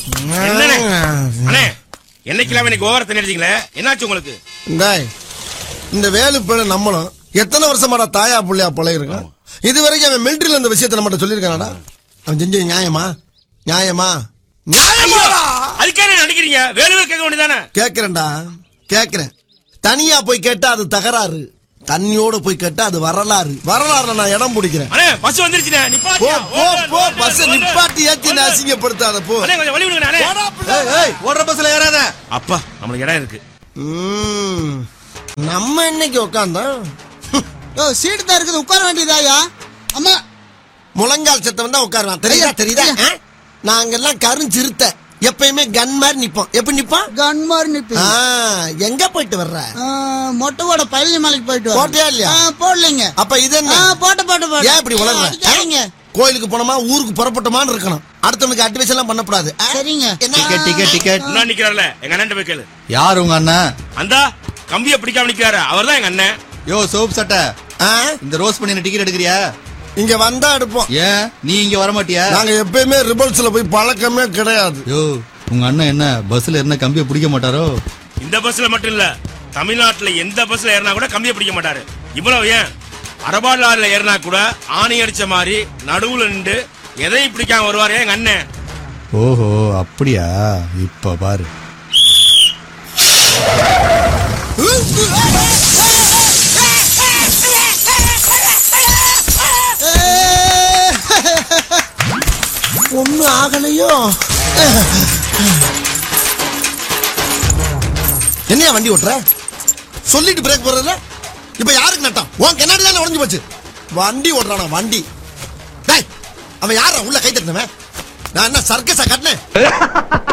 என்னண்ணே அண்ணே என்னைக்கெல்லாம் இன்னைக்கு ஓவரத்தை நினைச்சீங்களே என்னாச்சு உங்களுக்கு டேய், இந்த வேலு பிள்ளை நம்மளும் எத்தனை வருஷமாடா தாயா புள்ளையா பழகிருக்கான் இது வரைக்கும் அவன் மிலிட்டரியில இந்த விஷயத்தை நம்மகிட்ட சொல்லியிருக்கானடா அவன் செஞ்சது நியாயமா நியாயமா நியாயமாடா அதுக்கே என்ன நினைக்கிறீங்க வேலுவே கேட்க வேண்டியதானே கேக்குறேன்டா கேக்குறேன் தனியா போய் கேட்டா அது தகராறு தண்ணியோட போய் கேட்டா அது வரலாறு வரலாறுல நான் இடம் பிடிக்கிறேன் அண்ணே பஸ் வந்துருச்சுண்ணே போ நிப்பாட்டியா போ போ பஸ் நிப்பாட்டி ஏத்தி நான் அசிங்கப்படுத்தாத போ அண்ணே கொஞ்சம் வழி விடுங்க அண்ணே ஏய், ஏய், ஓடுற பஸ்ல ஏறாத அப்பா நம்மளுக்கு இடம் இருக்கு ம், நம்ம இன்னைக்கு உட்காந்தோம் ஓ சீட்டு தான் இருக்குது உட்கார வேண்டியதாயா அம்மா முழங்கால் செத்தவன் தான் உட்காருவான் தெரியுதா ஐயா, தெரியுதா ஐயா. ஆ? நாங்கெல்லாம் கருஞ்சிருத்த எப்பயுமே கன் மாதிரி நிப்போம் எப்படி நிப்போம் கன் மாதிரி நிப்பி ஆ, எங்க போயிட்டு வர்ற மொட்டைவோட பழனி மலைக்கு போயிட்டு வரேன். போட்டியா இல்லையா? ஆ, போடலைங்க அப்ப இது என்ன ஆ, போட்ட போட்ட போட்ட ஏன் இப்படி உலர்ற அடிக்காதீங்க. கோயிலுக்கு போனோமா ஊருக்கு புறப்பட்டோமான்னு இருக்கணும் அடுத்தவனுக்கு அட்வைஸ் எல்லாம் பண்ணக்கூடாது ஆ? சரிங்க. என்ன? டிக்கெட் டிக்கெட் டிக்கெட் முன்னாடி நிக்கிறாருல எங்க அண்ணன் போய் கேளு யார் உங்க அண்ணன் அந்த கம்பிய பிடிக்காம நிக்கிறாரு அவர்தான் எங்க அண்ணன் யோ சோப் சட்டை ஆ? இந்த ரோஸ் பண்ணி டிக்கெட் எடுக்கிறியா இங்க வந்தா எடுப்போம் ஏன் நீ இங்க வர மாட்டியா நாங்க எப்பயுமே ரிபல்ஸ்ல போய் பழக்கமே கிடையாது யோ உங்க அண்ணன் என்ன பஸ்ல என்ன கம்பியை பிடிக்க மாட்டாரோ இந்த பஸ்ல மட்டும் இல்ல தமிழ்நாட்டுல எந்த பஸ்ல ஏறினா கூட கம்பிய பிடிக்க மாட்டாரு இவ்வளவு ஏன் அரபாடு லாரில ஏறினா கூட ஆணி அடிச்ச மாதிரி நடுவுல நின்று எதையும் பிடிக்காம வருவாரு எங்க அண்ணன் ஓஹோ அப்படியா இப்ப பாரு ஒண்ணு ஆகலையோ என்னையா வண்டி ஓட்டுற சொல்லிட்டு பிரேக் போடுறதுல இப்ப யாருக்கு நட்டம் உன் கண்ணாடி தானே உடஞ்சு போச்சு வண்டி ஓட்டுறானா வண்டி டேய் அவன் யாரா உள்ள கை தட்டினவன் நான் என்ன சர்க்கஸா கட்டினேன்